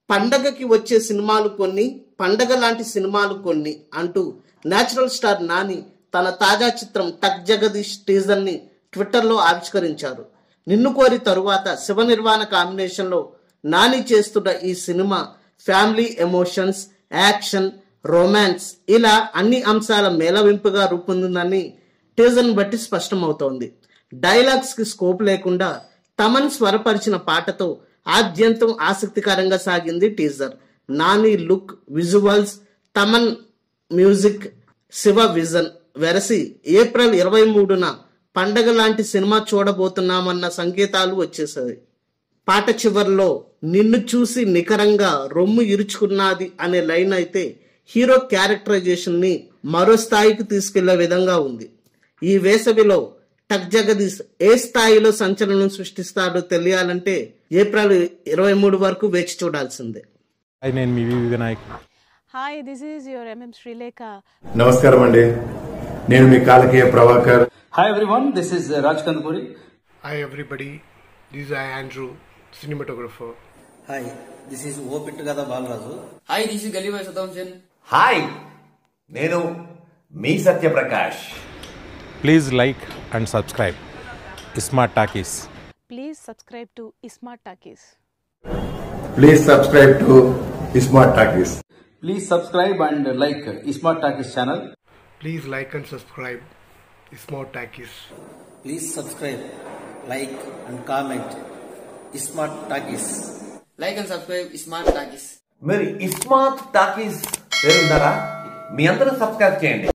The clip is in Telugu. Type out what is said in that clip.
పండగకి వచ్చే సినిమాలు కొన్ని పండగ లాంటి సినిమాలు కొన్ని అంటూ నేచురల్ స్టార్ నాని తన తాజా చిత్రం టక్ జగదీష్ టీజర్ ని ట్విట్టర్లో ఆవిష్కరించారు నిన్ను కోరి తరువాత శివ నిర్వాణ కాంబినేషన్లో నాని చేస్తున్న ఈ సినిమా ఫ్యామిలీ ఎమోషన్స్ యాక్షన్ రొమాన్స్ ఇలా అన్ని అంశాల మేళవింపుగా రూపొందిందని టీజర్ని బట్టి స్పష్టమవుతోంది డైలాగ్స్ కి స్కోప్ లేకుండా తమన్ స్వరపరిచిన పాటతో ఆద్యంతం ఆసక్తికరంగా సాగింది teaser Nani look visuals Thaman music Shiva vision వెరసి ఏప్రిల్ ఇరవై మూడున పండగ లాంటి సినిమా చూడబోతున్నామన్న సంకేతాలు వచ్చేసాయి పాట చివర్లో నిన్ను చూసి నికరంగా రొమ్ము ఇరుచుకున్నది అనే లైన్ అయితే హీరో క్యారెక్టరైజేషన్ ని మరో స్థాయికి తీసుకెళ్లే విధంగా ఉంది ఈ వేసవిలో టక్ జగదీష్ ఏ స్థాయిలో సంచలనం సృష్టిస్తాడో తెలియాలంటే ఏప్రిల్ ఇరవై మూడు వరకు వేచి చూడాల్సిందే హాయ్ నేను మీ వివి Vinayak Hi, this is your MM Srilekha. నమస్కారం అండి నేను మీ Kalakeya Prabhakar Hi everyone, this is uh, Raj Kandapuri. Hi everybody, this is Andrew, cinematographer. Hi this is O Pittu Katha Balaraju hi this is Galibai Sadanshan hi నేను మీ Satyaprakash please like and subscribe Smart Talkies Please subscribe to Smart Talkies. Please subscribe to Smart Talkies Please subscribe and like Smart Talkies channel. Please like and subscribe. Smart Takis. Please subscribe like and comment Smart Talkies like and subscribe Smart Talkies మీరు ఇస్మాత్ టాకీస్ పేరుందారా మీ అందరూ సబ్స్క్రైబ్ చేయండి